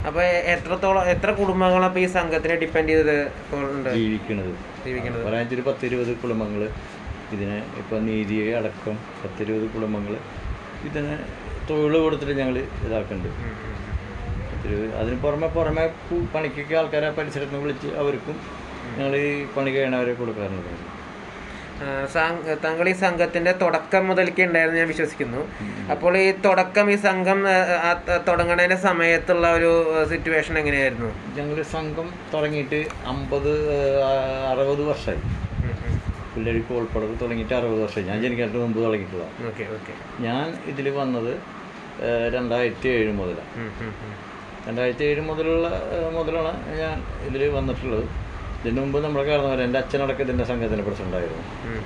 അപ്പൊ എ- എത്രത്തോളം എത്ര കുടുംബങ്ങൾ അപ്പൊ ഈ സംഘത്തിനെ ഡിപ്പെൻഡ് ചെയ്ത് ഇപ്പോൾ ഉണ്ട് ജീവിക്കുന്നത് ജീവിക്കുന്നത് പറയാനൊരു പത്തിരുപത് കുടുംബങ്ങൾ ഇതിനെ ഇപ്പം നീതിയെ അടക്കം പത്തിരുപത് കുടുംബങ്ങൾ ഇതിനെ തൊഴിൽ കൊടുത്തിട്ട് ഞങ്ങൾ ഇതാക്കുന്നുണ്ട് ഉം, ഉം, ഉം. പത്തിരുപത് അതിന് പുറമെ പുറമെ കു- പണിക്കൊക്കെ ആൾക്കാരെ പരിസരത്ത് നിന്ന് വിളിച്ച് അവർക്കും ഞങ്ങൾ ഈ പണി കഴിയണവരെ കൊടുക്കാറുണ്ട് ആ, സാങ്- താങ്കൾ ഈ സംഘത്തിന്റെ തുടക്കം മുതൽക്കേ ഉണ്ടായിരുന്നു ഞാൻ വിശ്വസിക്കുന്നു അപ്പോൾ ഈ തുടക്കം ഈ സംഘം ആ, ആ, ത- തുടങ്ങണതിന്റെ സമയത്തുള്ള ഒരു സിറ്റുവേഷൻ എങ്ങനെയായിരുന്നു ഞങ്ങൾ സംഘം തുടങ്ങിയിട്ട് അമ്പത് അറുപത് വർഷമായി പിള്ളേർക്ക് കോൾപ്പടവ് തുടങ്ങിയിട്ട് അറുപത് വർഷമായി ഞാൻ ജനിക്കാട്ട് മുമ്പ് തുടങ്ങിയിട്ടുള്ളതാണ് ഓക്കെ ഓക്കെ ഞാൻ ഇതിൽ വന്നത് ഏഹ്, രണ്ടായിരത്തി ഏഴ് മുതലാണ് രണ്ടായിരത്തി ഏഴ് മുതലുള്ള ഏഹ്, മുതലാണ് ഞാൻ ഇതിൽ വന്നിട്ടുള്ളത് ഇതിന് മുമ്പ് നമ്മുടെ കാരണവർ എൻ്റെ അച്ഛനടക്കം ഇതിൻ്റെ സംഘത്തിൻ്റെ പ്രസിഡൻ്റായിരുന്നു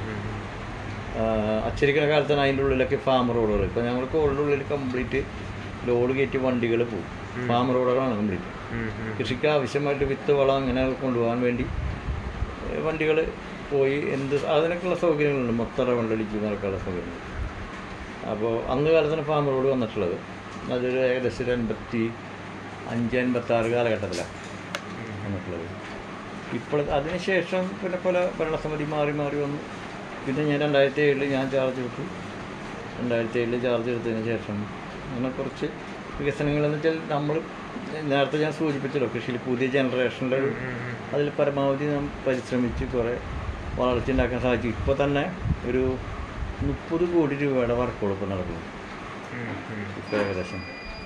അച്ചടിക്കുന്ന കാലത്താണ് അതിൻ്റെ ഉള്ളിലൊക്കെ ഫാം റോഡുകൾ ഇപ്പോൾ ഞങ്ങൾ കോളിൻ്റെ ഉള്ളിൽ കംപ്ലീറ്റ് ലോഡ് കയറ്റി വണ്ടികൾ പോകും ഫാം റോഡുകളാണ് കംപ്ലീറ്റ് കൃഷിക്ക് ആവശ്യമായിട്ട് വിത്ത് വളം അങ്ങനെ കൊണ്ടുപോകാൻ വേണ്ടി വണ്ടികൾ പോയി എന്ത് അതിനൊക്കെയുള്ള സൗകര്യങ്ങളുണ്ട് മൊത്തം വെള്ളടിച്ച് നടക്കാനുള്ള സൗകര്യങ്ങൾ അപ്പോൾ അന്ന് കാലത്താണ് ഫാം റോഡ് വന്നിട്ടുള്ളത് അതൊരു ഏകദേശം ഒരു എൺപത്തി അഞ്ച് എൺപത്തി ആറ് കാലഘട്ടത്തിലാണ് വന്നിട്ടുള്ളത് ഇപ്പോൾ അതിനുശേഷം പിന്നെ പല ഭരണസമിതി മാറി മാറി വന്നു പിന്നെ ഞാൻ രണ്ടായിരത്തി ഏഴിൽ ഞാൻ ചാർജ് എടുത്തു രണ്ടായിരത്തി ഏഴിൽ ചാർജ് എടുത്തതിന് ശേഷം അങ്ങനെ കുറച്ച് വികസനങ്ങളെന്ന് വെച്ചാൽ നമ്മൾ നേരത്തെ ഞാൻ സൂചിപ്പിച്ചല്ലോ കൃഷിയിൽ പുതിയ ജനറേഷൻ്റെ ഒരു അതിൽ പരമാവധി നാം പരിശ്രമിച്ച് കുറേ വളർച്ച ഉണ്ടാക്കാൻ സാധിച്ചു ഇപ്പോൾ തന്നെ ഒരു മുപ്പത് കോടി രൂപയുടെ വർക്കുകൾ ഇപ്പോൾ നടക്കുന്നു ഇപ്പോൾ ഏകദേശം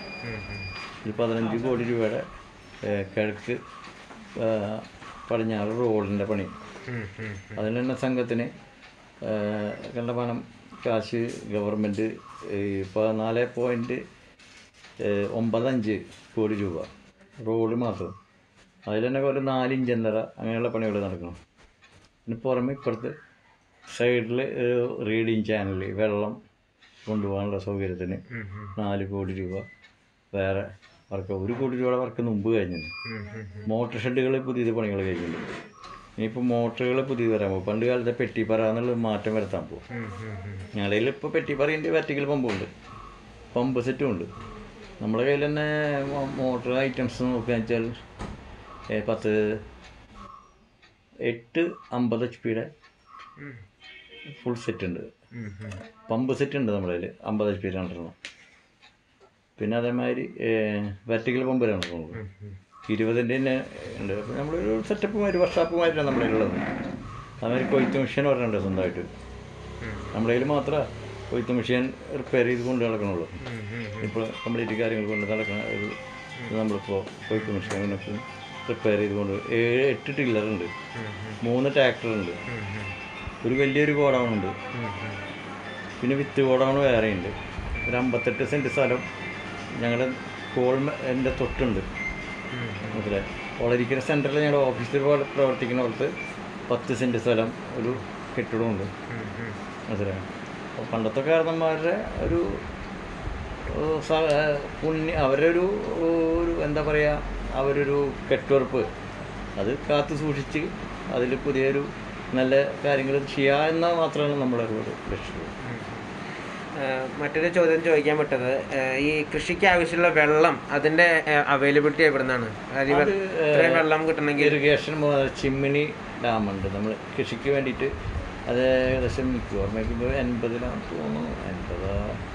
ഒരു പതിനഞ്ച് കോടി രൂപയുടെ ഏഹ്, കിഴക്ക് ഏഹ്, പടിഞ്ഞാറ് റോഡിൻ്റെ പണി അതിന് തന്നെ സംഘത്തിന് ഏഹ്, കണ്ടമാനം കാശ് ഗവൺമെൻറ് പതിനാല് പോയിൻറ്റ് ഒമ്പതഞ്ച് കോടി രൂപ റോഡ് മാത്രം അതിൽ തന്നെ ഒരു നാലിഞ്ച് എന്തര അങ്ങനെയുള്ള പണികൾ നടക്കണം പിന്നെ പുറമെ ഇപ്പുറത്ത് സൈഡിൽ ഒരു റീഡിങ് ചാനൽ വെള്ളം കൊണ്ടുപോകാനുള്ള സൗകര്യത്തിന് നാല് കോടി രൂപ വേറെ വർക്ക് ഒരു കോടി രൂപയുടെ വർക്ക് മുമ്പ് കഴിഞ്ഞിട്ടുണ്ട് മോട്ടർ ഷെഡുകൾ പുതിയത് പണികൾ കഴിഞ്ഞിട്ടുണ്ട് ഇനിയിപ്പോൾ മോട്ടറുകൾ പുതിയത് വരാൻ പോകും പണ്ട് കാലത്തെ പെട്ടിപ്പറ എന്നുള്ള മാറ്റം വരുത്താൻ പോകും ഞങ്ങളുടെ ഇപ്പോൾ പെട്ടിപ്പറയിൻ്റെ വെർട്ടിക്കൽ പമ്പുണ്ട് പമ്പ് സെറ്റും ഉണ്ട് നമ്മുടെ കയ്യിൽ തന്നെ മോട്ടർ ഐറ്റംസ് നോക്കുകയെന്ന് വെച്ചാൽ ഏ, പത്ത് എട്ട് അമ്പത് എച്ച് പിയുടെ ഫുൾ സെറ്റ് ഉണ്ട് പമ്പ് സെറ്റ് ഉണ്ട് നമ്മുടെ കയ്യിൽ അമ്പത് എച്ച് പി രണ്ടെണ്ണം പിന്നെ അതേമാതിരി വെർട്ടിക്കൽ പമ്പ് രണ്ടെണ്ണം ഉണ്ട് ഇരുപതിൻ്റെ തന്നെ ഉണ്ട് അപ്പോൾ നമ്മളൊരു സെറ്റപ്പുമായിട്ട് വർഷാപ്പുമായിട്ടാണ് നമ്മുടെ കയ്യിലുള്ളത് അതുമാതിരി കൊയ്ത്ത് മെഷീൻ പറഞ്ഞിട്ടുണ്ട് സ്വന്തമായിട്ട് നമ്മുടെ കയ്യിൽ മാത്രമേ കൊയ്ത്ത് മെഷീൻ റിപ്പയർ ചെയ്ത് കൊണ്ട് നടക്കണുള്ളൂ ഇപ്പോൾ കംപ്ലീറ്റ് കാര്യങ്ങൾ കൊണ്ട് നടക്കുന്ന ഒരു ഇത് നമ്മളിപ്പോൾ കൊയ്ത്ത് മെഷീനൊക്കെ റിപ്പയർ ചെയ്തുകൊണ്ട് ഏഴ് എട്ട് ടില്ലറുണ്ട് മൂന്ന് ട്രാക്ടറുണ്ട് ഒരു വലിയൊരു ഗോഡൗൺ ഉണ്ട് പിന്നെ വിത്ത് ഗോഡൗൺ വേറെ ഉണ്ട് ഒരു അമ്പത്തെട്ട് സെൻറ്റ് സ്ഥലം ഞങ്ങളുടെ കോൾമ എൻ്റെ തൊട്ടുണ്ട് മനസ്സിലായി വളരിക്കര സെൻറ്ററിൽ ഞങ്ങളുടെ ഓഫീസിൽ പോലെ പ്രവർത്തിക്കുന്നിടത്ത് പത്ത് സെൻറ്റ് സ്ഥലം ഒരു കെട്ടിടമുണ്ട് മനസ്സിലായി അപ്പോൾ പണ്ടത്തെ കാരണന്മാരുടെ ഒരു ഏഹ്, സ- ഏഹ്, പുണ്യ അവരൊരു ഒരു എന്താ പറയുക അവരൊരു കെട്ടുറപ്പ് അത് കാത്തു സൂക്ഷിച്ച് അതിൽ പുതിയൊരു നല്ല കാര്യങ്ങൾ ചെയ്യുക എന്ന മാത്രമാണ് നമ്മുടെ ഒരു ലക്ഷ്യം ഏഹ് മറ്റൊരു ചോദ്യം ചോദിക്കാൻ വിട്ടത് ഏഹ് ഈ കൃഷിക്ക് ആവശ്യമുള്ള വെള്ളം അതിന്റെ അവൈലബിലിറ്റി എവിടെ നിന്നാണ് അത്, ഇത്രയും വെള്ളം കിട്ടണമെങ്കിൽ ഇറിഗേഷൻ ചിമ്മിനി ഡാമുണ്ട് നമ്മൾ കൃഷിക്ക് വേണ്ടിയിട്ട് അത് ഏകദേശം എനിക്ക് ഓർമ്മയ്ക്കുമ്പോൾ എൺപതിലാണ് തോന്നുന്നു എൺപത്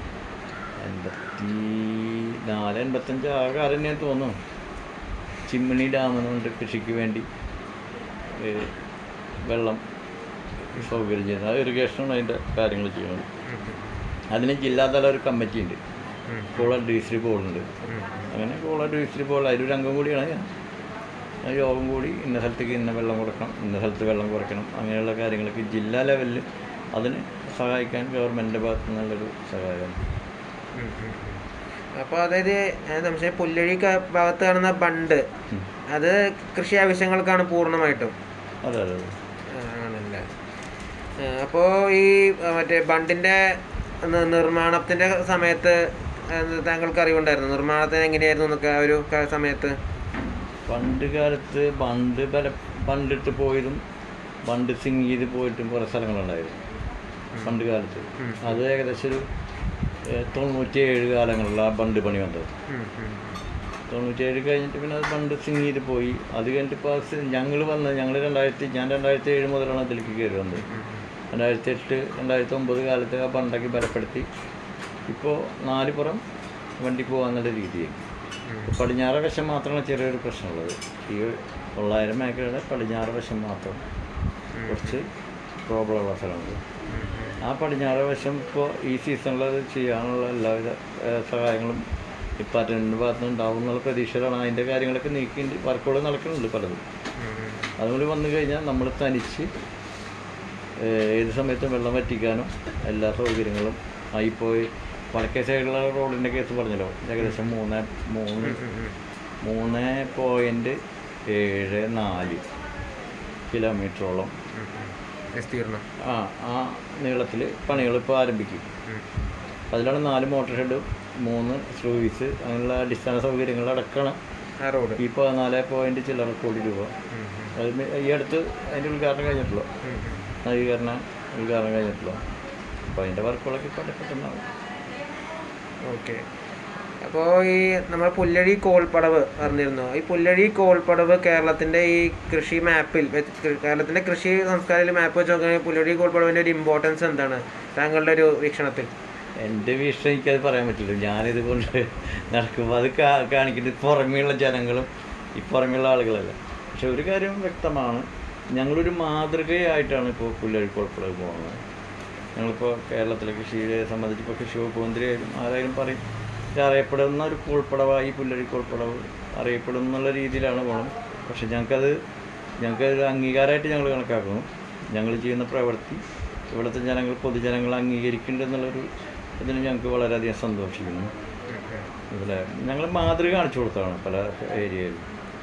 എൺപത്തി നാല് എൺപത്തഞ്ച് ആ കാലം ഞാൻ തോന്നുന്നു ചിമ്മിണി ഡാം എന്നുണ്ട് കൃഷിക്ക് വേണ്ടി ഏ, വെള്ളം സൗകര്യം ചെയ്യുന്നത് അത് ഇറിഗേഷനാണ് അതിൻ്റെ കാര്യങ്ങൾ ചെയ്യുന്നത് അതിന് ജില്ലാതല ഒരു കമ്മിറ്റി ഉണ്ട് കോളർ ഡിസ്ട്രിക്ട് ബോർഡുണ്ട് അങ്ങനെ കോളർ ഡിസ്ട്രിക്ട് ബോർഡ് അതിലൊരു അംഗം കൂടിയാണ് ഞാൻ ആ യോഗം കൂടി ഇന്ന സ്ഥലത്തേക്ക് ഇന്ന വെള്ളം കൊടുക്കണം ഇന്ന സ്ഥലത്ത് വെള്ളം കുറയ്ക്കണം അങ്ങനെയുള്ള കാര്യങ്ങളൊക്കെ ജില്ലാ ലെവലിൽ അതിന് സഹായിക്കാൻ ഗവൺമെൻറ്റിൻ്റെ ഭാഗത്തു നിന്നുള്ളൊരു സഹായമാണ് അപ്പോൾ അതായത് ഏഹ് നമ്മുടെ പുല്ലഴി ക- ഭാഗത്ത് കാണുന്ന ബണ്ട് അത് കൃഷി ആവശ്യങ്ങൾക്കാണ് പൂർണ്ണമായിട്ടും അതെ അതെ അതെ ആണല്ലേ അപ്പോൾ ഈ ആ, മറ്റേ ബണ്ടിന്റെ നി- നിർമ്മാണത്തിന്റെ സമയത്ത് ഏഹ് താങ്കൾക്ക് അറിവുണ്ടായിരുന്നു നിർമ്മാണത്തിന് എങ്ങനെയായിരുന്നു എന്നൊക്കെ ആ ഒരു ക- സമയത്ത് പണ്ട് കാലത്ത് ബണ്ട് പല ബണ്ടിട്ട് പോയതും ബണ്ട് സിങ് ചെയ്ത് പോയിട്ടും കുറേ സ്ഥലങ്ങളുണ്ടായിരുന്നു പണ്ട് കാലത്ത് അത് ഏകദേശം ഒരു ഏഹ്, തൊണ്ണൂറ്റിയേഴ് കാലങ്ങളിലാണ് ആ ബണ്ട് പണി വന്നത് തൊണ്ണൂറ്റേഴ് കഴിഞ്ഞിട്ട് പിന്നെ അത് പണ്ട് സിങ് ചെയ്ത് പോയി അത് കഴിഞ്ഞിട്ട് ഇപ്പോൾ ഞങ്ങൾ വന്ന് ഞങ്ങൾ രണ്ടായിരത്തി ഞാൻ രണ്ടായിരത്തി ഏഴ് മുതലാണ് അതിലേക്ക് കയറി വന്നത് രണ്ടായിരത്തി എട്ട് രണ്ടായിരത്തി ഒമ്പത് കാലത്ത് ആ ബണ്ടൊക്കെ ബലപ്പെടുത്തി ഇപ്പോൾ നാല് പുറം വണ്ടി പോകാന്നുള്ള രീതിയായി പടിഞ്ഞാറ് വശം മാത്രമാണ് ചെറിയൊരു പ്രശ്നമുള്ളത് ഈ തൊള്ളായിരം മേഖലയുടെ പടിഞ്ഞാറ് വശം മാത്രം കുറച്ച് പ്രോബ്ലം ഉള്ള സ്ഥലമുണ്ട് ആ പടിഞ്ഞാറ് വശം ഇപ്പോൾ ഈ സീസണിൽ അത് ചെയ്യാനുള്ള എല്ലാവിധ ഏഹ്, സഹായങ്ങളും ഡിപ്പാർട്ട്മെൻറ്റിൻ്റെ ഭാഗത്ത് നിന്ന് ഉണ്ടാവും എന്നുള്ള പ്രതീക്ഷയിലാണ് അതിൻ്റെ കാര്യങ്ങളൊക്കെ നീക്കി വർക്കുകൾ നടക്കുന്നുണ്ട് പലതും അതുകൊണ്ട് വന്നു കഴിഞ്ഞാൽ നമ്മൾ തനിച്ച് ഏഹ്, ഏത് സമയത്തും വെള്ളം വറ്റിക്കാനും എല്ലാ സൗകര്യങ്ങളും ആയിപ്പോയി വടക്കേ സൈഡിലുള്ള റോഡിൻ്റെ കേസ് പറഞ്ഞല്ലോ ഏകദേശം മൂന്ന് മൂന്ന് മൂന്ന് പോയിൻറ്റ് ഏഴ് നാല് കിലോമീറ്ററോളം വിസ്തീർണം ആ ആ നീളത്തിൽ പണികൾ ഇപ്പോൾ ആരംഭിക്കും അതിലാണ് നാല് മോട്ടോർ ഷെഡ് മൂന്ന് സ്ലൂയിസ് അങ്ങനെയുള്ള അടിസ്ഥാന സൗകര്യങ്ങൾ അടക്കണം ആ റോഡ് ഈ പതിനാല് പോയിൻറ്റ് ചില്ലറ കോടി രൂപ അത് മി- ഈ അടുത്ത് അതിൻ്റെ ഉദ്ഘാടനം കഴിഞ്ഞിട്ടുള്ളൂ നവീകരണ ഉദ്ഘാടനം കഴിഞ്ഞിട്ടുള്ളൂ അപ്പോൾ അതിൻ്റെ വർക്കുകളൊക്കെ ഇപ്പോൾ പെട്ടെന്നാവും ഓക്കെ അപ്പോൾ ഈ നമ്മൾ പുല്ലഴി കോൾപ്പടവ് പറഞ്ഞിരുന്നു ഈ പുല്ലഴി കോൾപ്പടവ് കേരളത്തിൻ്റെ ഈ കൃഷി മാപ്പിൽ വെച്ച് കൃ- കേരളത്തിൻ്റെ കൃഷി സംസ്കാരത്തിൽ മാപ്പ് വെച്ച് നോക്കുകയാണെങ്കിൽ പുല്ലഴി കോൾപ്പടവിൻ്റെ ഒരു ഇമ്പോർട്ടൻസ് എന്താണ് താങ്കളുടെ ഒരു വീക്ഷണത്തിൽ എൻ്റെ വീക്ഷണം എനിക്കത് പറയാൻ പറ്റില്ല ഞാനിത് കൊണ്ട് നടക്കുമ്പോൾ അത് കാ കാണിക്കുന്നത് പുറമേയുള്ള ജനങ്ങളും ഈ പുറമേയുള്ള ആളുകളല്ല പക്ഷെ ഒരു കാര്യം വ്യക്തമാണ് ഞങ്ങളൊരു മാതൃകയായിട്ടാണ് ഇപ്പോൾ പുല്ലഴിക്കുളപ്പുഴ പോകുന്നത് ഞങ്ങളിപ്പോൾ കേരളത്തിലെ കൃഷിയെ സംബന്ധിച്ച് ഇപ്പോൾ കൃഷി വകുപ്പ് മന്ത്രിയായാലും ആരായാലും പറയും ഇത് അറിയപ്പെടുന്ന ഒരു കോൾപ്പടവായി പുല്ലഴിക്കോൾപ്പടവ് അറിയപ്പെടും എന്നുള്ള രീതിയിലാണ് പോകണം പക്ഷെ ഞങ്ങൾക്കത് ഞങ്ങൾക്കത് ഒരു ഞങ്ങൾ കണക്കാക്കുന്നു ഞങ്ങൾ ചെയ്യുന്ന പ്രവൃത്തി ഇവിടുത്തെ ജനങ്ങൾ പൊതുജനങ്ങൾ അംഗീകരിക്കുന്നുണ്ടെന്നുള്ളൊരു ഇതിന് ഞങ്ങൾക്ക് വളരെയധികം സന്തോഷിക്കുന്നു ഇതിലെ ഞങ്ങൾ മാതൃക കാണിച്ചു കൊടുത്തതാണ് പല ഏരിയയിലും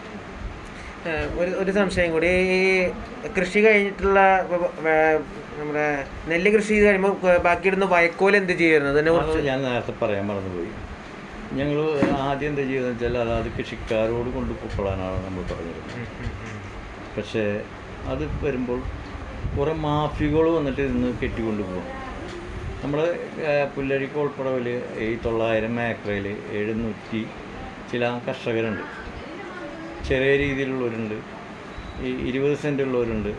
ഏഹ് ഒരു ഒരു സംശയം കൂടി ഈ കൃഷി കഴിഞ്ഞിട്ടുള്ള ഇപ്പൊ വേ- നമ്മുടെ നെല്ല് കൃഷി ചെയ്ത് കഴിയുമ്പോൾ ബാക്കിയിടുന്ന വയക്കോൽ എന്ത് ചെയ്യുന്നത് അതിനെ കുറിച്ച് അത് ഞാൻ നേരത്തെ പറയാൻ മറന്നുപോയി ഞങ്ങൾ ആദ്യം എന്താ ചെയ്യുന്നത് വെച്ചാൽ അതാത് കൃഷിക്കാരോട് കൊണ്ട് പൊക്കളാനാണ് നമ്മൾ പറഞ്ഞിരുന്നത് പക്ഷേ അത് വരുമ്പോൾ കുറേ മാഫികൾ വന്നിട്ട് ഇന്ന് കെട്ടിക്കൊണ്ട് പോകും നമ്മൾ പുല്ലരി കോൾപ്പടവിൽ ഈ തൊള്ളായിരം ഏക്കറയിൽ എഴുന്നൂറ്റി ചില കർഷകരുണ്ട് ചെറിയ രീതിയിലുള്ളവരുണ്ട് ഈ ഇരുപത് സെൻറ്റ് ഉള്ളവരുണ്ട്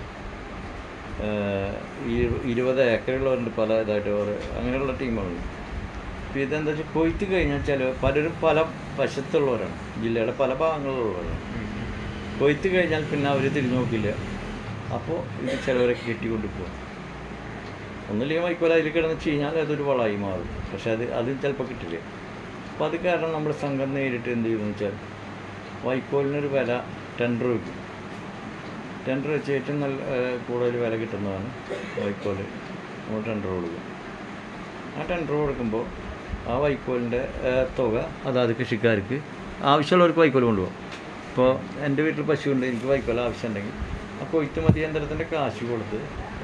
ഏഹ് ഈ ഇരുപത് ഏക്കറുള്ളവരുണ്ട് പല ഇതായിട്ട് ഓരോ അങ്ങനെയുള്ള ടീമുകളുണ്ട് അപ്പോൾ ഇതെന്താ വെച്ചാൽ കൊയ്ത്ത് കഴിഞ്ഞാൽ ചില പലരും പല വശത്തുള്ളവരാണ് ജില്ലയുടെ പല ഭാഗങ്ങളിലുള്ളവരാണ് കൊയ്ത്ത് കഴിഞ്ഞാൽ പിന്നെ അവർ തിരിഞ്ഞു നോക്കില്ല അപ്പോൾ ഇത് ചിലവരൊക്കെ കെട്ടിക്കൊണ്ട് പോകും ഒന്നുമില്ലെങ്കിൽ വൈക്കോല അതിൽ കിടന്ന് കഴിഞ്ഞാൽ അതൊരു വളമായി മാറും പക്ഷെ അത് അത് ചിലപ്പോൾ കിട്ടില്ല അപ്പോൾ അത് കാരണം നമ്മുടെ സംഘം നേരിട്ട് എന്ത് ചെയ്യുമെന്ന് വെച്ചാൽ വൈക്കോലിനൊരു വില ടെൻഡർ വയ്ക്കും ടെൻഡർ വെച്ച് ഏറ്റവും നല്ല ഏഹ്, കൂടുതൽ വില കിട്ടുന്നതാണ് വൈക്കോല് നമ്മൾ ടെൻഡർ കൊടുക്കും ആ ടെൻഡർ കൊടുക്കുമ്പോൾ ആ വൈക്കോലിൻ്റെ ഏഹ്, തുക അതാത് കൃഷിക്കാർക്ക് ആവശ്യമുള്ളവർക്ക് വൈക്കോൽ കൊണ്ടുപോകും ഇപ്പോൾ എൻ്റെ വീട്ടിൽ പശുവുണ്ട് എനിക്ക് വൈക്കോൽ ആവശ്യമുണ്ടെങ്കിൽ ആ കൊയ്ത്ത് മതി യന്ത്രത്തിൻ്റെ കാശ് കൊടുത്ത്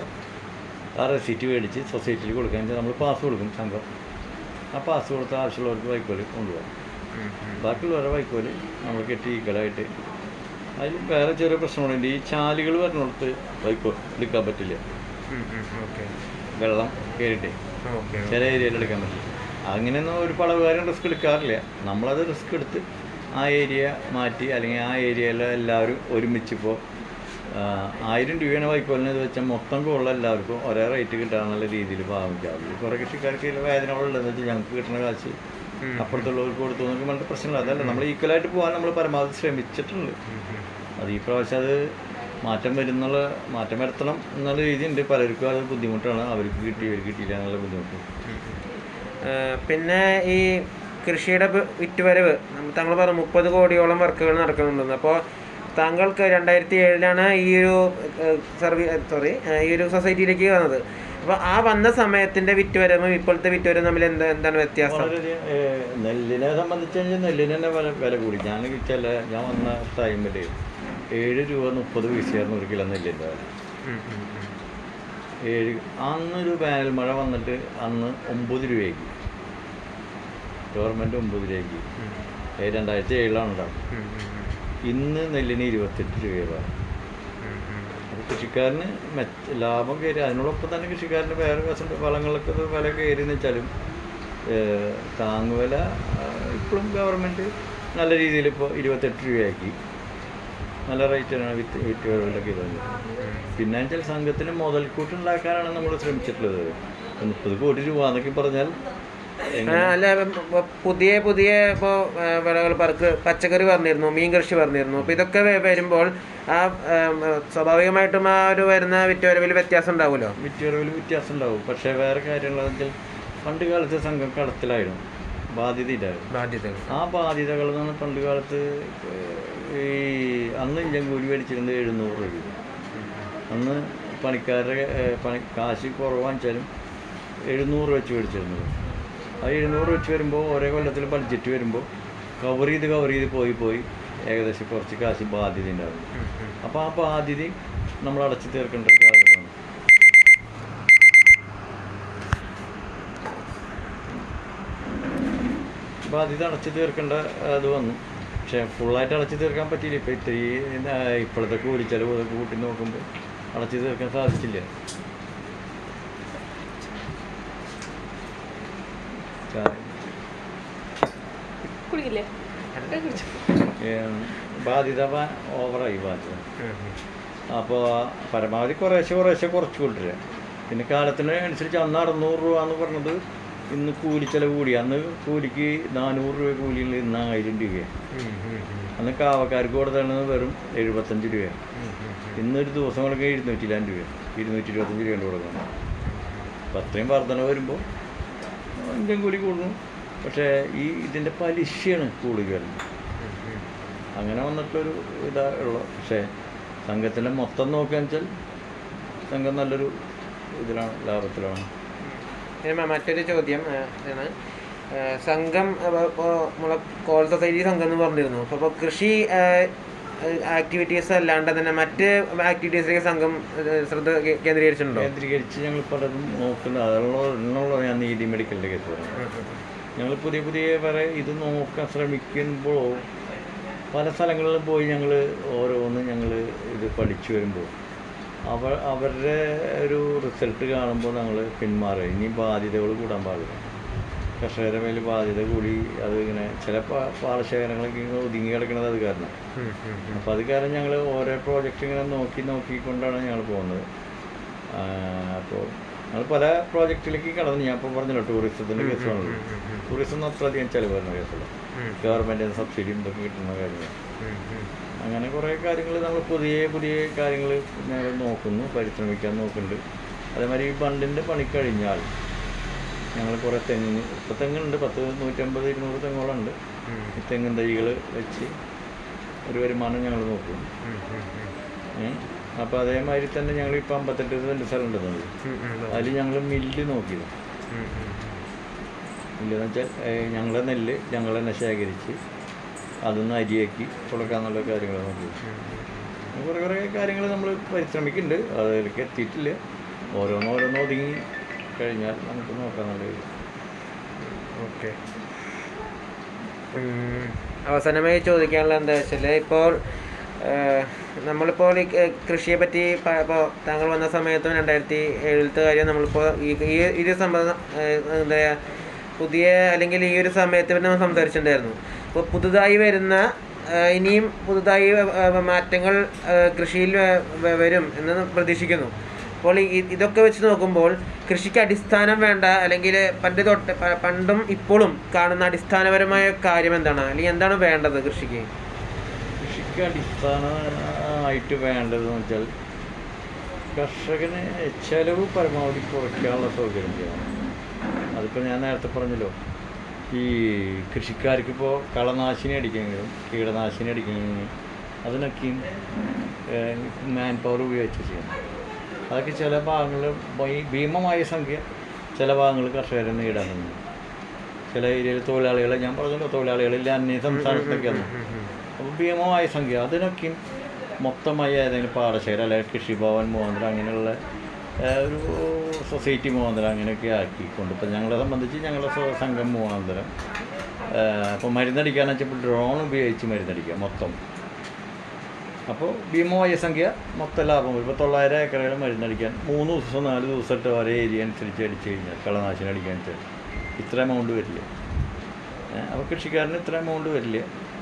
ആ റെസീറ്റ് മേടിച്ച് സൊസൈറ്റിയിൽ കൊടുക്കാൻ നമ്മൾ പാസ് കൊടുക്കും സംഘം ആ പാസ് കൊടുത്ത് ആവശ്യമുള്ളവർക്ക് വൈക്കോൽ കൊണ്ടുപോകാം ബാക്കിയുള്ളവരുടെ വൈക്കോല് നമ്മൾ കെട്ടി ഈക്കലായിട്ട് അതിൽ വേറെ ചെറിയ പ്രശ്നങ്ങളുണ്ട് ഈ ചാലുകൾ വരുന്നിടത്ത് വൈക്കോൽ എടുക്കാൻ പറ്റില്ല ഓക്കെ വെള്ളം കയറിയിട്ട് ഓക്കെ ചില ഏരിയയിൽ എടുക്കാൻ പറ്റില്ല അങ്ങനെയൊന്നും ഒരു പളവുകാരും റിസ്ക് എടുക്കാറില്ല നമ്മളത് റിസ്ക് എടുത്ത് ആ ഏരിയ മാറ്റി അല്ലെങ്കിൽ ആ ഏരിയയിലെ എല്ലാവരും ഒരുമിച്ച് ഇപ്പോൾ ആയിരം രൂപയാണ് വൈക്കോലിന് ഇത് വെച്ചാൽ മൊത്തം കൊള്ള എല്ലാവർക്കും ഒരേ റേറ്റ് കിട്ടാന്നുള്ള രീതിയിൽ ഭാവിക്കാറുള്ളൂ കുറേ കൃഷിക്കാർക്ക് ഇതിൽ വേദനകളുണ്ടെന്ന് വെച്ചാൽ ഞങ്ങൾക്ക് കിട്ടുന്ന കാശ് അപ്പുറത്തുള്ളവർക്ക് കൊടുത്തു എന്നൊക്കെ പറഞ്ഞിട്ട് പ്രശ്നമില്ല അതല്ല നമ്മൾ ഈക്വലായിട്ട് പോകാൻ നമ്മൾ പരമാവധി ശ്രമിച്ചിട്ടുണ്ട് അത് ഈ പ്രാവശ്യം അത് മാറ്റം വരുന്നുള്ള മാറ്റം വരുത്തണം എന്നുള്ള രീതിയുണ്ട് പലർക്കും അത് ബുദ്ധിമുട്ടാണ് അവർക്ക് കിട്ടി ഇവർക്ക് കിട്ടിയില്ല എന്നുള്ള ബുദ്ധിമുട്ട് ഏഹ് പിന്നെ ഈ കൃഷിയുടെ വ- വിറ്റുവരവ് നമ്മ- താങ്കൾ പറഞ്ഞു മുപ്പത് കോടിയോളം വർക്കുകൾ നടക്കുന്നുണ്ടെന്ന് അപ്പോൾ താങ്കൾക്ക് രണ്ടായിരത്തി ഏഴിലാണ് ഈ ഒരു സർവീസ് സോറി ഈ ഒരു സൊസൈറ്റിയിലേക്ക് വന്നത് അപ്പോൾ ആ വന്ന സമയത്തിന്റെ വിറ്റുവരവും ഇപ്പോഴത്തെ വിറ്റുവരവും തമ്മിൽ എന്താ എന്താണ് വ്യത്യാസം വളരെയധികം ഏഹ്, നെല്ലിനെ സംബന്ധിച്ച് കഴിഞ്ഞാൽ നെല്ലിന് തന്നെ വില വില കൂടി ഞാൻ ചില ഞാൻ വന്ന ടൈമിൽ ഏഴ് രൂപ മുപ്പത് പൈസയായിരുന്നു ഒരു കിലോ നെല്ലിൻ്റെ വില ഉം, ഉം, ഉം. ഏഴ് അന്നൊരു വേനൽ മഴ വന്നിട്ട് അന്ന് ഒമ്പത് രൂപയ്ക്ക് ഗവൺമെൻറ് ഒമ്പത് രൂപയ്ക്ക് ഉം, ഏ, രണ്ടായിരത്തി ഏഴിലാണ് ഉണ്ടാകും ഉം, ഉം, ഉം. ഇന്ന് നെല്ലിന് ഇരുപത്തെട്ട് രൂപയാണ് ഉം, ഉം. അപ്പോൾ കൃഷിക്കാരന് മെച്ച ലാഭം കയറി അതിനോടൊപ്പം തന്നെ കൃഷിക്കാരന് വേറെ വശം വളങ്ങളൊക്കെ വില കയറി എന്ന് വെച്ചാലും ഏഹ്, താങ്ങുവില ഇപ്പോഴും ഗവൺമെൻറ് നല്ല രീതിയിൽ ഇപ്പോൾ ഇരുപത്തെട്ട് രൂപയാക്കി നല്ല റേറ്റിനാണ് വിത്ത് വിറ്റ് വിളവിലൊക്കെ ഇത് പിന്നെ വെച്ചാൽ സംഘത്തിന് മുതൽക്കൂട്ട് ഉണ്ടാക്കാനാണ് നമ്മൾ ശ്രമിച്ചിട്ടുള്ളത് മുപ്പത് കോടി രൂപ എന്നൊക്കെ പറഞ്ഞാൽ ആ, അല്ല ഇപ്പൊ പുതിയ പുതിയ ഇപ്പോൾ വിളകൾ പറക്ക് പച്ചക്കറി പറഞ്ഞിരുന്നു മീൻ കൃഷി പറഞ്ഞിരുന്നു അപ്പോൾ ഇതൊക്കെ വ- വരുമ്പോൾ ആ ഉം, സ്വാഭാവികമായിട്ടും ആ ഒരു വരുന്ന വിറ്റുവരവിൽ വ്യത്യാസം ഉണ്ടാവുമല്ലോ വിറ്റുവരവിൽ വ്യത്യാസം ഉണ്ടാവും പക്ഷേ വേറെ കാര്യങ്ങളെന്ന് വെച്ചാൽ പണ്ട് കാലത്ത് സംഘം കളത്തിലായിരുന്നു ബാധ്യതയില്ലായിരുന്നു ബാധ്യതകൾ ആ ബാധ്യതകൾ എന്ന് പറഞ്ഞാൽ പണ്ട് കാലത്ത് ഈ അന്ന് ഇഞ്ചൻ കൂലി മേടിച്ചിരുന്നത് എഴുന്നൂറ് രൂപ അന്ന് പണിക്കാരുടെ ഏഹ്, പണി കാശ് കുറവ് വാങ്ങിച്ചാലും എഴുന്നൂറ് വെച്ച് മേടിച്ചിരുന്നത് ആ എഴുന്നൂറ് വെച്ച് വരുമ്പോൾ ഓരോ കൊല്ലത്തിൽ ബഡ്ജറ്റ് വരുമ്പോൾ കവർ ചെയ്ത് കവർ ചെയ്ത് പോയി പോയി ഏകദേശം കുറച്ച് കാശ് ബാധ്യത ഉണ്ടാകും അപ്പോൾ ആ ബാധ്യത നമ്മൾ അടച്ചു തീർക്കേണ്ട ഒരു കാലഘട്ടമാണ് ബാധ്യത അടച്ചു തീർക്കേണ്ട അത് വന്നു പക്ഷേ ഫുള്ളായിട്ട് അടച്ചു തീർക്കാൻ പറ്റിയില്ല ഇപ്പം ഇത്രയും ആ, ഇപ്പോഴത്തെ കൂലിച്ചെലവ് ഇതൊക്കെ കൂട്ടി നോക്കുമ്പോൾ അടച്ചു തീർക്കാൻ സാധിച്ചില്ല ചായ. കുടിക്കില്ലേ കുടിച്ചു ഏം, ബാധ്യത വ- ഓവറായി ബാധ്യത അപ്പോൾ പരമാവധി കുറേശ്ശെ കുറേശ്ശെ കുറച്ച് കൊണ്ടുവരിക പിന്നെ കാലത്തിന് അനുസരിച്ച് അന്ന് അറുന്നൂറ് രൂപ എന്ന് പറഞ്ഞത് ഇന്ന് കൂലിച്ചെലവ് കൂടി അന്ന് കൂലിക്ക് നാനൂറ് രൂപ കൂലിയിൽ ഇന്ന് ആയിരം രൂപയാണ് അന്ന് കാവക്കാർക്ക് കൊടുത്തത് വെറും എഴുപത്തഞ്ച് രൂപയാണ് ഇന്നൊരു ദിവസം കൊടുക്കുക ഇരുന്നൂറ്റി രണ്ട് രൂപ ഇരുന്നൂറ്റി ഇരുപത്തഞ്ച് രൂപ കൊണ്ട് കൊടുക്കണം അപ്പം അത്രയും വർധന വരുമ്പോൾ ഇന്ത്യൻ കൂലി കൂടുന്നു പക്ഷേ ഈ ഇതിൻ്റെ പലിശയാണ് കൂടുതൽ വരുന്നത് അങ്ങനെ വന്നിട്ടൊരു ഇതാ ഉള്ളു പക്ഷേ സംഘത്തിൻ്റെ മൊത്തം നോക്കുകയെന്ന് വെച്ചാൽ സംഘം നല്ലൊരു ഇതിലാണ് ലാഭത്തിലാണ് ഇനി മ- മറ്റൊരു ചോദ്യം ആ, ആണ് ആ, സംഘം ഇപ്പോൾ നമ്മളെ കോൾ സൊസൈറ്റി സംഘം എന്ന് പറഞ്ഞിരുന്നു അപ്പോൾ ഇപ്പോൾ കൃഷി ആക്ടിവിറ്റീസ് അല്ലാണ്ട് തന്നെ മറ്റ് ആക്ടിവിറ്റീസിലേക്ക് സംഘം ആ, ശ്രദ്ധ കേ- കേന്ദ്രീകരിച്ചിട്ടുണ്ടോ കേന്ദ്രീകരിച്ച് ഞങ്ങൾ പലതും നോക്കുന്നത് അതുള്ള എന്നുള്ള ഞാൻ നീതി മെഡിക്കലിൻ്റെ കേസ് പറഞ്ഞു ഞങ്ങൾ പുതിയ പുതിയ വേറെ ഇത് നോക്കാൻ ശ്രമിക്കുമ്പോൾ പല സ്ഥലങ്ങളിലും പോയി ഞങ്ങൾ ഓരോന്ന് ഞങ്ങൾ ഇത് പഠിച്ചു വരുമ്പോൾ അവർ അവരുടെ ഒരു റിസൾട്ട് കാണുമ്പോൾ ഞങ്ങൾ പിന്മാറുക ഇനി ബാധ്യതകൾ കൂടാൻ പാടില്ല കർഷകരുടെ മേൽ ബാധ്യത കൂടി അത് ഇങ്ങനെ ചില പാ- പാടശേഖരങ്ങളൊക്കെ ഇങ്ങനെ ഒതുങ്ങി കിടക്കുന്നത് അത് കാരണം അപ്പോൾ അത് കാരണം ഞങ്ങൾ ഓരോ പ്രോജക്റ്റ് ഇങ്ങനെ നോക്കി നോക്കിക്കൊണ്ടാണ് ഞങ്ങൾ പോകുന്നത് അപ്പോൾ ഞങ്ങൾ പല പ്രോജക്റ്റിലേക്ക് കടന്നു ഞാൻ ഇപ്പോൾ പറഞ്ഞല്ലോ ടൂറിസത്തിൻ്റെ കേസാണല്ലോ ടൂറിസം അത്രയധികം ചിലവ് വരുന്ന കേസല്ല ഗവൺമെൻറ്റിന് സബ്സിഡിയും ഇതൊക്കെ കിട്ടുന്ന കാര്യങ്ങൾ അങ്ങനെ കുറേ കാര്യങ്ങൾ നമ്മൾ പുതിയ പുതിയ കാര്യങ്ങൾ ഞങ്ങൾ നോക്കുന്നു പരിശ്രമിക്കാൻ നോക്കുന്നുണ്ട് അതേമാതിരി ഈ ബണ്ടിൻ്റെ പണി കഴിഞ്ഞാൽ ഞങ്ങൾ കുറേ തെങ്ങ് ഇപ്പോൾ തെങ്ങുണ്ട് പത്ത് നൂറ്റമ്പത് ഇരുന്നൂറ് തെങ്ങോളുണ്ട് ഈ തെങ്ങും തൈകൾ വെച്ച് ഒരു വരുമാനം ഞങ്ങൾ നോക്കും അപ്പോൾ അതേമാതിരി തന്നെ ഞങ്ങൾ ഇപ്പോൾ അമ്പത്തെട്ട് സെൻറ്റ് സ്ഥലം ഉണ്ടെന്നത് അതിൽ ഞങ്ങൾ മില്ല് നോക്കിയത് മില്ലെന്ന് വെച്ചാൽ ഞങ്ങളുടെ നെല്ല് ഞങ്ങൾ തന്നെ ശേഖരിച്ച് അതൊന്ന് അരിയാക്കി കൊടുക്കാന്നുള്ള കാര്യങ്ങൾ നോക്കി കുറേ കുറേ കാര്യങ്ങൾ നമ്മൾ പരിശ്രമിക്കുന്നുണ്ട് അതിലേക്ക് എത്തിയിട്ടില്ല ഓരോന്ന് ഓരോന്ന് ഒതുങ്ങി കഴിഞ്ഞാൽ നമുക്ക് നോക്കാന്നുള്ളത് ഓക്കെ അവസാനമായി ചോദിക്കാനുള്ള എന്താ വെച്ചാൽ ഇപ്പോൾ ഏഹ്, നമ്മളിപ്പോൾ ഈ ക- കൃഷിയെ പറ്റി പ- ഇപ്പോൾ താങ്കൾ വന്ന സമയത്തും രണ്ടായിരത്തി ഏഴിലത്തെ കാര്യം നമ്മളിപ്പോൾ ഈ ഈ ഈ ഒരു സംഭവം ഏഹ്, എന്താ പറയുക പുതിയ അല്ലെങ്കിൽ ഈ ഒരു സമയത്ത് പിന്നെ നമ്മൾ സംസാരിച്ചിട്ടുണ്ടായിരുന്നു ഇപ്പോൾ പുതുതായി വരുന്ന ഏഹ്, ഇനിയും പുതുതായി ഏഹ്, മാറ്റങ്ങൾ ഏഹ്, കൃഷിയിൽ വ- വ- വരും എന്ന് പ്രതീക്ഷിക്കുന്നു അപ്പോൾ ഈ ഇതൊക്കെ വെച്ച് നോക്കുമ്പോൾ കൃഷിക്ക് അടിസ്ഥാനം വേണ്ട അല്ലെങ്കിൽ പണ്ട് തൊട്ട് പ- പണ്ടും ഇപ്പോഴും കാണുന്ന അടിസ്ഥാനപരമായ കാര്യം എന്താണ് അല്ലെങ്കിൽ എന്താണ് വേണ്ടത് കൃഷിക്ക് കൃഷിക്ക് അടിസ്ഥാനമായിട്ട് വേണ്ടതെന്ന് വെച്ചാൽ കർഷകന് ചെലവ് പരമാവധി കുറയ്ക്കാനുള്ള സൗകര്യം ചെയ്യണം അതിപ്പോൾ ഞാൻ നേരത്തെ പറഞ്ഞല്ലോ ഈ കൃഷിക്കാർക്ക് ഇപ്പോൾ കളനാശിനി അടിക്കണമെങ്കിലും കീടനാശിനി അടിക്കണമെങ്കിലും അതിനൊക്കെയും മാൻ പവർ ഉപയോഗിച്ച് ചെയ്യണം അതൊക്കെ ചില ഭാഗങ്ങളിൽ ഭീമമായ സംഖ്യ ചില ഭാഗങ്ങളിൽ കർഷകരെ നേടാനുണ്ട് ചില ഏരിയയിൽ തൊഴിലാളികളെ ഞാൻ പറഞ്ഞല്ലോ തൊഴിലാളികളില്ല അന്യ സംസ്ഥാനത്തൊക്കെയാണ് അപ്പോൾ ഭീമമായ സംഖ്യ അതിനൊക്കെയും മൊത്തമായി ഏതെങ്കിലും പാടശേഖരം അല്ലെങ്കിൽ കൃഷിഭവൻ മുഖാന്തരം അങ്ങനെയുള്ള ആ, ഒരു സൊസൈറ്റി മുഖാന്തരം അങ്ങനെയൊക്കെ ആക്കിക്കൊണ്ട് ഇപ്പം ഞങ്ങളെ സംബന്ധിച്ച് ഞങ്ങളുടെ സ്വ- സംഘം മുഖാന്തരം അപ്പോൾ മരുന്നടിക്കാന്ന് വെച്ചപ്പോൾ ഡ്രോൺ ഉപയോഗിച്ച് മരുന്നടിക്കുക മൊത്തം അപ്പോൾ ഭീമമായ സംഖ്യ മൊത്തം ലാഭം ഇപ്പോൾ തൊള്ളായിരം ഏക്കറുകൾ മരുന്നടിക്കാൻ മൂന്ന് ദിവസം നാല് ദിവസമായിട്ട് ഒരേ ഏരിയ അനുസരിച്ച് അടിച്ചു കഴിഞ്ഞാൽ കളനാശിനി അടിക്കാൻ വെച്ചാൽ ഇത്ര എമൗണ്ട് വരില്ല അപ്പോൾ കൃഷിക്കാരന് ഇത്ര എമൗണ്ട് വരില്ല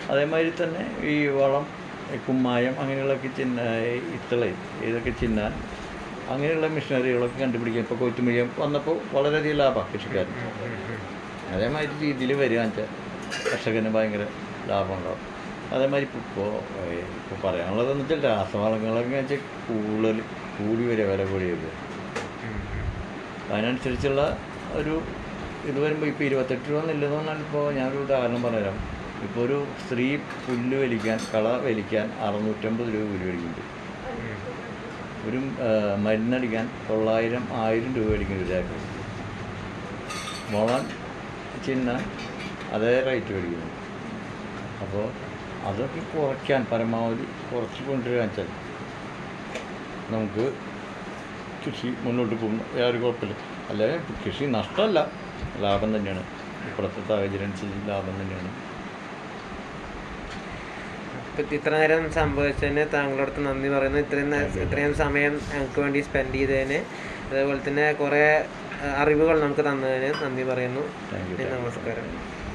അതേമാതിരി തന്നെ ഈ വളം ഈ കുമ്മായം അങ്ങനെയുള്ളതൊക്കെ ചിന്ന ഇത്തള ഇതൊക്കെ ചിന്നാൻ അങ്ങനെയുള്ള മെഷീനറികളൊക്കെ കണ്ടുപിടിക്കാൻ ഇപ്പോൾ കൊയ്ത്തുമൊഴിയം വന്നപ്പോൾ വളരെയധികം ലാഭമാണ് കൃഷിക്കാരൻ അതേമാതിരി രീതിയിൽ വരികയെന്ന് വെച്ചാൽ കർഷകന് ഭയങ്കര ലാഭമുണ്ടാവും അതേമാതിരി ഇപ്പോൾ ഇപ്പോൾ പറയാനുള്ളതെന്ന് വെച്ചാൽ രാസവളങ്ങളൊക്കെ വെച്ചാൽ കൂടുതൽ കൂടി വരിക വില കൂടി വരിക അതിനനുസരിച്ചുള്ള ഒരു ഇത് വരുമ്പോൾ ഇപ്പോൾ ഇരുപത്തെട്ട് രൂപ നെല്ലെന്ന് പറഞ്ഞാൽ ഇപ്പോൾ ഞാനൊരു ഉദാഹരണം പറഞ്ഞുതരാം ഇപ്പോൾ ഒരു സ്ത്രീ പുല്ല് വലിക്കാൻ കള വലിക്കാൻ അറുന്നൂറ്റമ്പത് രൂപ കൂലി മേടിക്കുന്നുണ്ട് ഒരു ആ, മരുന്നടിക്കാൻ തൊള്ളായിരം ആയിരം രൂപ മേടിക്കുന്നുണ്ട് ഒരാൾക്ക് വളം ചിന്നാൻ അതേ റേറ്റ് മേടിക്കുന്നു അപ്പോൾ അതൊക്കെ കുറയ്ക്കാൻ പരമാവധി കുറച്ച് കൊണ്ടുവരാൻ വെച്ചാൽ നമുക്ക് കൃഷി മുന്നോട്ട് പോകും യാതൊരു കുഴപ്പമില്ല അല്ലെങ്കിൽ കൃഷി നഷ്ടമല്ല ലാഭം തന്നെയാണ് ഇപ്പോഴത്തെ സാഹചര്യം അനുസരിച്ച് ലാഭം തന്നെയാണ് ഇപ്പം ഇത്ര നേരം സംഭവിച്ചതിന് താങ്കളുടെ അടുത്ത് നന്ദി പറയുന്നു ഇത്രയും നേ- ഇത്രയും സമയം ഞങ്ങൾക്ക് വേണ്ടി സ്പെൻഡ് ചെയ്തതിന് അതേപോലെ തന്നെ കുറേ അഹ് അറിവുകൾ നമുക്ക് തന്നതിന് നന്ദി പറയുന്നു താങ്ക് യു നമസ്കാരം